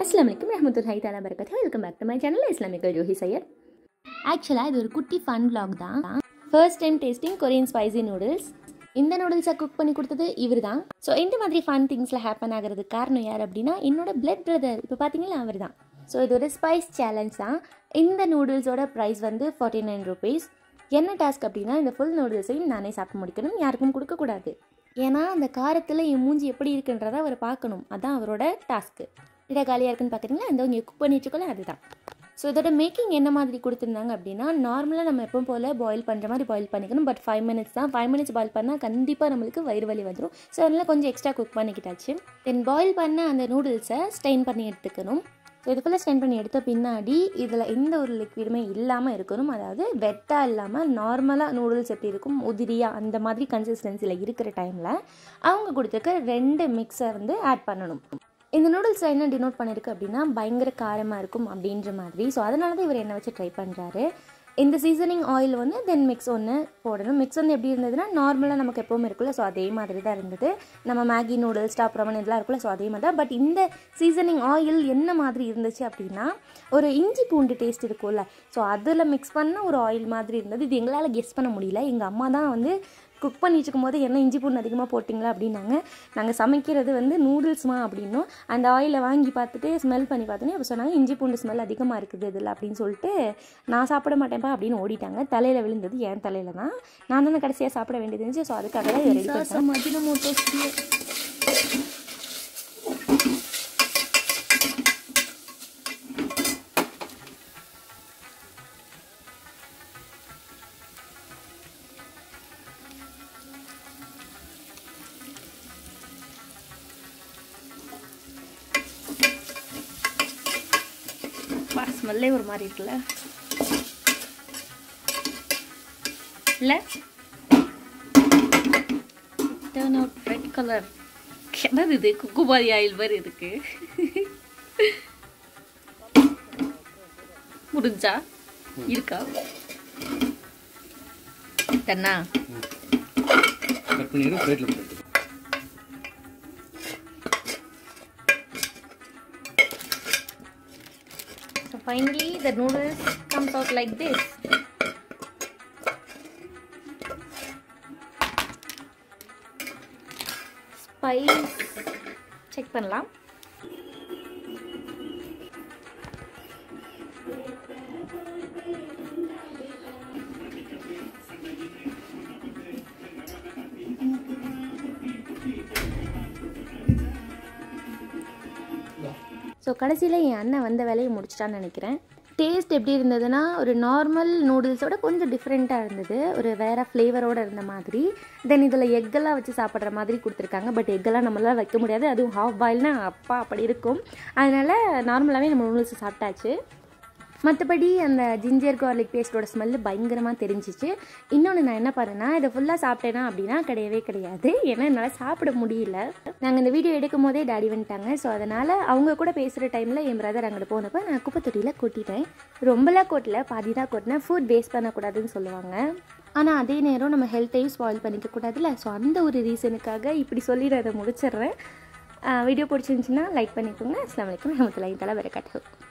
அஸ்லாம் வலைக்கம் ரஹமத்துல்லாஹி தாலா பரகத்து welcome back to my channel இஸ்லாமிக்கல் ஜோஹி சையர் ஆக்சுவலாக இது ஒரு குட்டி ஃபன் vlog தான் first time tasting Korean spicy noodles இந்த நூடுல்ஸை குக் பண்ணி கொடுத்தது இவர் தான் ஸோ இந்த மாதிரி ஃபன் திங்ஸில் ஹேப்பன் ஆகிறதுக்கு காரணம் யார் அப்படின்னா என்னோட பிளட் பிரதர் இப்போ பார்த்தீங்களா அவர் தான் ஸோ இது ஒரு ஸ்பைஸ் சேலஞ்ச் தான் இந்த நூடுல்ஸோட ப்ரைஸ் வந்து ஃபார்ட்டி நைன் ருபீஸ் என்ன டாஸ்க் அப்படின்னா இந்த ஃபுல் நூடுல்ஸையும் நானே சாப்பிட்டு முடிக்கணும் யாருக்கும் கொடுக்கக்கூடாது ஏன்னா அந்த காரத்தில் என் மூஞ்சி எப்படி இருக்குன்றதை அவர் பார்க்கணும் அதான் அவரோட டாஸ்க்கு இட காலியாக இருக்குன்னு பார்க்குறீங்களா அந்த இங்கே குக் பண்ணி வச்சுக்கோல அதுதான் ஸோ இதோட மேக்கிங் என்ன மாதிரி கொடுத்துருந்தாங்க அப்படின்னா நார்மலாக நம்ம எப்பவும் போல் பாயில் பண்ணுற மாதிரி பாயில் பண்ணிக்கணும் பட் ஃபைவ் மினிட்ஸ் தான் ஃபைவ் மினிட்ஸ் பாயில் பண்ணால் கண்டிப்பாக நம்மளுக்கு வயிறு வலி வந்துடும் ஸோ அதனால் கொஞ்சம் எக்ஸ்ட்ரா குக் பண்ணிக்கிட்டாச்சு தென் பாயில் பண்ண அந்த நூடுல்ஸை ஸ்டெயின் பண்ணி எடுத்துக்கணும் ஸோ இதுக்குள்ளே ஸ்டெயின் பண்ணி எடுத்த பின்னாடி இதில் எந்த ஒரு லிக்விடுமே இல்லாமல் இருக்கணும் அதாவது வெட்டாக இல்லாமல் நார்மலாக நூடுல்ஸ் எப்படி இருக்கும் உதிரியாக அந்த மாதிரி கன்சிஸ்டன்சியில் இருக்கிற டைமில் அவங்க கொடுத்துருக்க ரெண்டு மிக்ஸை வந்து ஆட் பண்ணணும் இந்த நூடுல்ஸில் என்ன டினோட் பண்ணியிருக்கு அப்படின்னா பயங்கர காரமாக இருக்கும் அப்படின்ற மாதிரி ஸோ அதனால தான் இவர் என்ன வச்சு ட்ரை பண்ணுறாரு இந்த சீசனிங் ஆயில் வந்து தென் மிக்ஸ் ஒன்று போடணும் மிக்ஸ் வந்து எப்படி இருந்ததுன்னா நார்மலாக நமக்கு எப்போவுமே இருக்குல்ல ஸோ அதே மாதிரி தான் இருந்தது நம்ம மேகி நூடுல்ஸ் டாப் ரமன் இதெல்லாம் இருக்குல்ல ஸோ அதே மாதிரி தான் பட் இந்த சீசனிங் ஆயில் என்ன மாதிரி இருந்துச்சு அப்படின்னா ஒரு இஞ்சி பூண்டு டேஸ்ட் இருக்கும்ல ஸோ அதில் மிக்ஸ் பண்ண ஒரு ஆயில் மாதிரி இருந்தது இது எங்களால் கெஸ் பண்ண முடியல எங்கள் அம்மா தான் வந்து குக் பண்ணிட்டு இருக்கும்போது என்ன இஞ்சி பூண்டு அதிகமாக போட்டிங்களா அப்படின்னாங்க நாங்கள் சமைக்கிறது வந்து நூடுல்ஸ்மா அப்படின்னும் அந்த ஆயிலை வாங்கி பார்த்துட்டு ஸ்மெல் பண்ணி பார்த்தோன்னே அப்போ சொன்னாங்க இஞ்சி பூண்டு ஸ்மெல் அதிகமாக இருக்குது இதில் அப்படின்னு சொல்லிட்டு நான் சாப்பிட மாட்டேன்ப்பா அப்படின்னு ஓடிட்டாங்க தலையில் விழுந்தது என் தலையில் தான் நான் தானே கடைசியாக சாப்பிட வேண்டியது இருந்துச்சு ஸோ அதுக்காக தான் இதை ரெடி பண்ணேன் பா ஸ்மெல்லே ஒரு மாதிரி இருக்குல்ல இல்லை டேர்ன் அவுட் ரெட் கலர் என்னது இது குக்குபாதி ஆயில் மாதிரி இருக்கு முடிஞ்சா இருக்கா தன்னா கட் பண்ணிடு பிளேட்டில் போட்டு So finally the noodles comes out like this. Spice check பண்ணலாம் ஸோ கடைசியில் என் அண்ணன் வந்த வேலையை முடிச்சிட்டான்னு நினைக்கிறேன் டேஸ்ட் எப்படி இருந்ததுன்னா ஒரு நார்மல் நூடுல்ஸோட கொஞ்சம் டிஃப்ரெண்ட்டாக இருந்தது ஒரு வேறு ஃப்ளேவரோடு இருந்த மாதிரி தென் இதில் எக்கெல்லாம் வச்சு சாப்பிட்ற மாதிரி கொடுத்துருக்காங்க பட் எக்கெல்லாம் நம்மளால் வைக்க முடியாது அதுவும் ஹாஃப் பாயில்னா அப்பா அப்படி இருக்கும் அதனால் நார்மலாகவே நம்ம நூடுல்ஸ் சாப்பிட்டாச்சு மற்றபடி அந்த ஜிஞ்சர் கார்லிக் பேஸ்ட்டோட ஸ்மெல்லு பயங்கரமாக தெரிஞ்சிச்சு இன்னொன்று நான் என்ன பண்ணேன்னா இதை ஃபுல்லாக சாப்பிட்டேனா அப்படின்னா கிடையவே கிடையாது ஏன்னா என்னால் சாப்பிட முடியல நாங்கள் இந்த வீடியோ எடுக்கும் போதே டாடி வந்துட்டாங்க ஸோ அதனால் அவங்க கூட பேசுகிற டைமில் என் பிரதர் அங்கிட்டு போனப்போ நான் குப்பை தொட்டியில் கொட்டிட்டேன் ரொம்பலாம் கொட்டல பாதி தான் கொட்டினேன் ஃபுட் வேஸ்ட் பண்ணக்கூடாதுன்னு சொல்லுவாங்க ஆனால் அதே நேரம் நம்ம ஹெல்த்தையும் ஸ்பாயில் பண்ணிக்க கூடாதுல்ல ஸோ அந்த ஒரு ரீசனுக்காக இப்படி சொல்லி நான் அதை முடிச்சிடுறேன் வீடியோ பிடிச்சிருந்துச்சின்னா லைக் பண்ணிக்கோங்க அஸ்லாம் வலைக்கம் ரஹமத்துல்லாஹி தலா வரகாட்டு